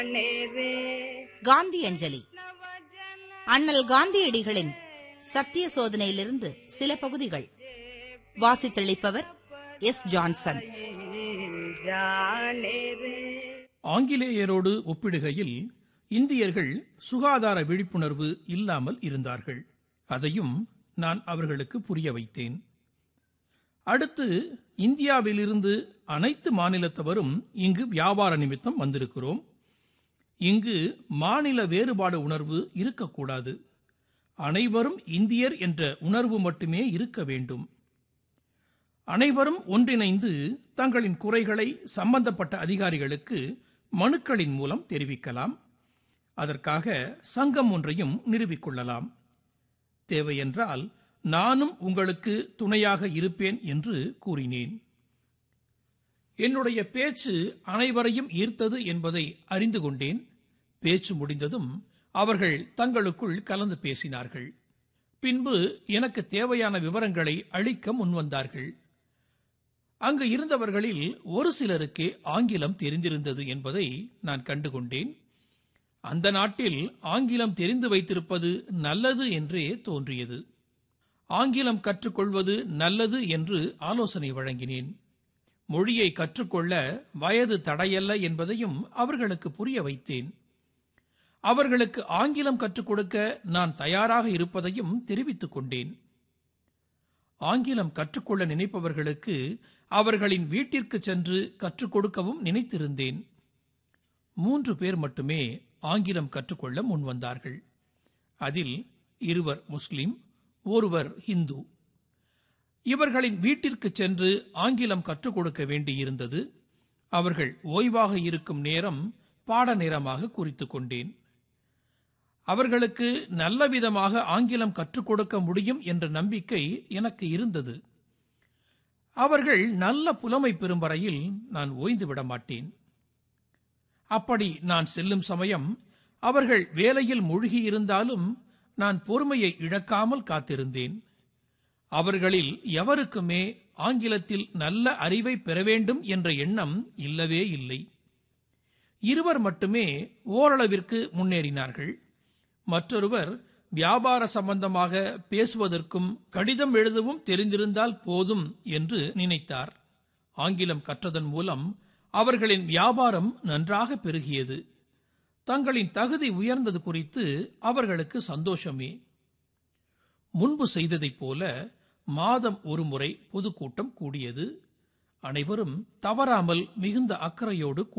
காந்தி அஞ்சலி அண்ணல் காந்தியடிகளின் சத்திய சோதனையிலிருந்து சில பகுதிகள் வாசித்தளிப்பவர் எஸ் ஜான்சன் ஆங்கிலேயரோடு ஒப்பிடுகையில் இந்தியர்கள் சுகாதார விழிப்புணர்வு இல்லாமல் இருந்தார்கள் அதையும் நான் அவர்களுக்கு புரிய வைத்தேன் அடுத்து இந்தியாவிலிருந்து அனைத்து மாநிலத்தவரும் இங்கு வியாபார நிமித்தம் வந்திருக்கிறோம் இங்கு மாநில வேறுபாடு உணர்வு இருக்கக்கூடாது அனைவரும் இந்தியர் என்ற உணர்வு மட்டுமே இருக்க வேண்டும் அனைவரும் ஒன்றிணைந்து தங்களின் குறைகளை சம்பந்தப்பட்ட அதிகாரிகளுக்கு மனுக்களின் மூலம் தெரிவிக்கலாம் அதற்காக சங்கம் ஒன்றையும் நிறுவிக்கொள்ளலாம் தேவையென்றால் நானும் உங்களுக்கு துணையாக இருப்பேன் என்று கூறினேன் என்னுடைய பேச்சு அனைவரையும் ஈர்த்தது என்பதை அறிந்து கொண்டேன் பேச்சு முடிந்ததும் அவர்கள் தங்களுக்குள் கலந்து பேசினார்கள் பின்பு எனக்கு தேவையான விவரங்களை அளிக்க முன்வந்தார்கள் அங்கு இருந்தவர்களில் ஒரு சிலருக்கே ஆங்கிலம் தெரிந்திருந்தது என்பதை நான் கண்டுகொண்டேன் அந்த நாட்டில் ஆங்கிலம் தெரிந்து வைத்திருப்பது நல்லது என்றே தோன்றியது ஆங்கிலம் கற்றுக்கொள்வது நல்லது என்று ஆலோசனை வழங்கினேன் மொழியை கற்றுக்கொள்ள வயது தடையல்ல என்பதையும் அவர்களுக்கு புரிய வைத்தேன் அவர்களுக்கு ஆங்கிலம் கற்றுக் கொடுக்க நான் தயாராக இருப்பதையும் தெரிவித்துக் கொண்டேன் ஆங்கிலம் கற்றுக்கொள்ள நினைப்பவர்களுக்கு அவர்களின் வீட்டிற்கு சென்று கற்றுக் கொடுக்கவும் நினைத்திருந்தேன் மூன்று பேர் மட்டுமே ஆங்கிலம் கற்றுக்கொள்ள முன்வந்தார்கள் அதில் இருவர் முஸ்லிம் ஒருவர் ஹிந்து இவர்களின் வீட்டிற்கு சென்று ஆங்கிலம் கற்றுக் கொடுக்க வேண்டியிருந்தது அவர்கள் ஓய்வாக இருக்கும் நேரம் பாட நேரமாக குறித்துக் கொண்டேன் அவர்களுக்கு நல்ல விதமாக ஆங்கிலம் கற்றுக் கொடுக்க முடியும் என்ற நம்பிக்கை எனக்கு இருந்தது அவர்கள் நல்ல புலமை பெறும் வரையில் நான் ஓய்ந்து விட மாட்டேன் அப்படி நான் செல்லும் சமயம் அவர்கள் வேலையில் மூழ்கியிருந்தாலும் நான் பொறுமையை இழக்காமல் காத்திருந்தேன் அவர்களில் எவருக்குமே ஆங்கிலத்தில் நல்ல அறிவை பெற வேண்டும் என்ற எண்ணம் இல்லவே இல்லை இருவர் மட்டுமே ஓரளவிற்கு முன்னேறினார்கள் மற்றொருவர் வியாபார சம்பந்தமாக பேசுவதற்கும் கடிதம் எழுதவும் தெரிந்திருந்தால் போதும் என்று நினைத்தார் ஆங்கிலம் கற்றதன் மூலம் அவர்களின் வியாபாரம் நன்றாக பெருகியது தங்களின் தகுதி உயர்ந்தது குறித்து அவர்களுக்கு சந்தோஷமே முன்பு செய்ததைப் போல மாதம் ஒருமுறை பொதுக்கூட்டம் கூடியது அனைவரும் தவறாமல் மிகுந்த அக்கறையோடு